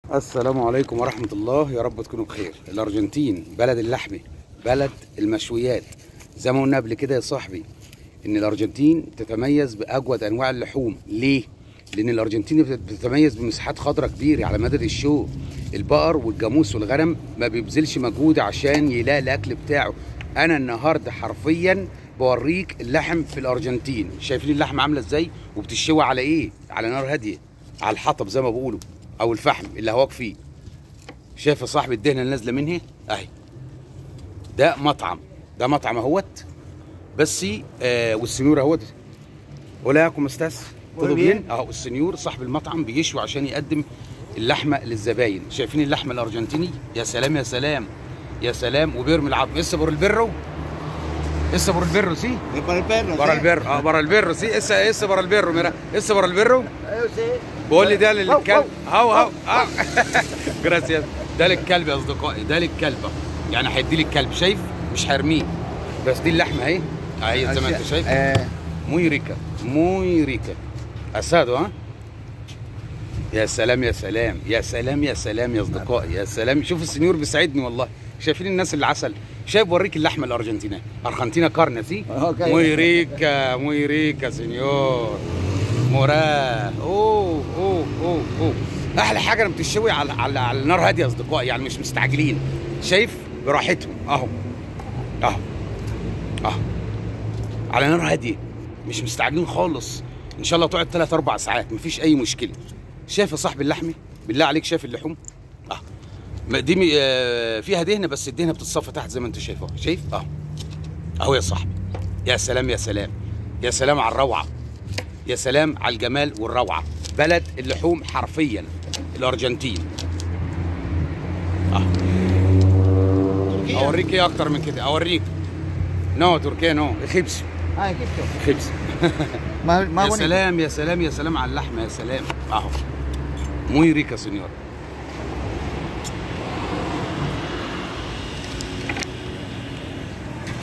السلام عليكم ورحمة الله يا رب تكونوا بخير الأرجنتين بلد اللحم بلد المشويات زي ما قلنا قبل كده يا صاحبي إن الأرجنتين تتميز بأجود أنواع اللحوم ليه؟ لأن الأرجنتين بت- بتتميز بمساحات خضراء كبيرة على مدد الشوق البقر والجاموس والغنم ما بيبذلش مجهود عشان يلاقي الأكل بتاعه أنا النهاردة حرفيا بوريك اللحم في الأرجنتين شايفين اللحم عاملة إزاي وبتشوي على إيه؟ على نار هادية على الحطب زي ما بيقولوا او الفحم اللي هواك فيه شايف يا صاحبي الدهنه اللي نازله منها اهي ده مطعم ده مطعم اهوت بس آه والسنيور اهوت ولا كوم استاس Muy todo bien. bien اهو السنيور صاحب المطعم بيشوي عشان يقدم اللحمه للزباين شايفين اللحمه الارجنتيني يا سلام يا سلام يا سلام وبيرمي العظم اسا بور البرو اسا بور البرو سي Es para el perro. برا ¿sí? البرو اه برا البرو سي اسا اسا برا البرو ميرا اسا برا البرو Yo sé. بقول لي ده للكلب هاو هاو هاو جراسياس ده للكلب يا اصدقائي ده للكلب يعني هيدي لي الكلب شايف مش هرميه بس دي اللحمه اهي اهي زي ما انت شايف Eh, موي ريكا موي ريكا اسادو ها يا سلام يا سلام يا سلام يا سلام يا اصدقائي يا سلام شوف السنيور بيساعدني والله شايفين الناس اللي عسل شايف بوريك اللحمه الارجنتينيه ارجنتينا كارنا سي Ok. موي ريكا موي ريكا سنيور موراه اوه اوه اوه اوه احلى حاجه لما بتشوي على على على نار هاديه يا اصدقائي يعني مش مستعجلين شايف براحتهم اهو اهو اهو على نار هاديه مش مستعجلين خالص ان شاء الله تقعد 3 4 ساعات مفيش اي مشكله شايف يا صاحبي اللحمه بالله عليك شايف اللحوم اه ما دي م- آه، فيها دهنه بس الدهنه بتتصفى تحت زي ما انت شايف اهو شايف اهو اهو يا صاحبي يا سلام يا سلام يا سلام على الروعه يا سلام على الجمال والروعه بلد اللحوم حرفيا الارجنتين اه Turquía. اوريك ايه اكتر من كده اوريك نو تركيا نو خبز Ah, Egipto. خبز Más, más يا bonito. سلام يا سلام يا سلام على اللحمه يا سلام اهو موي ريكا سينيور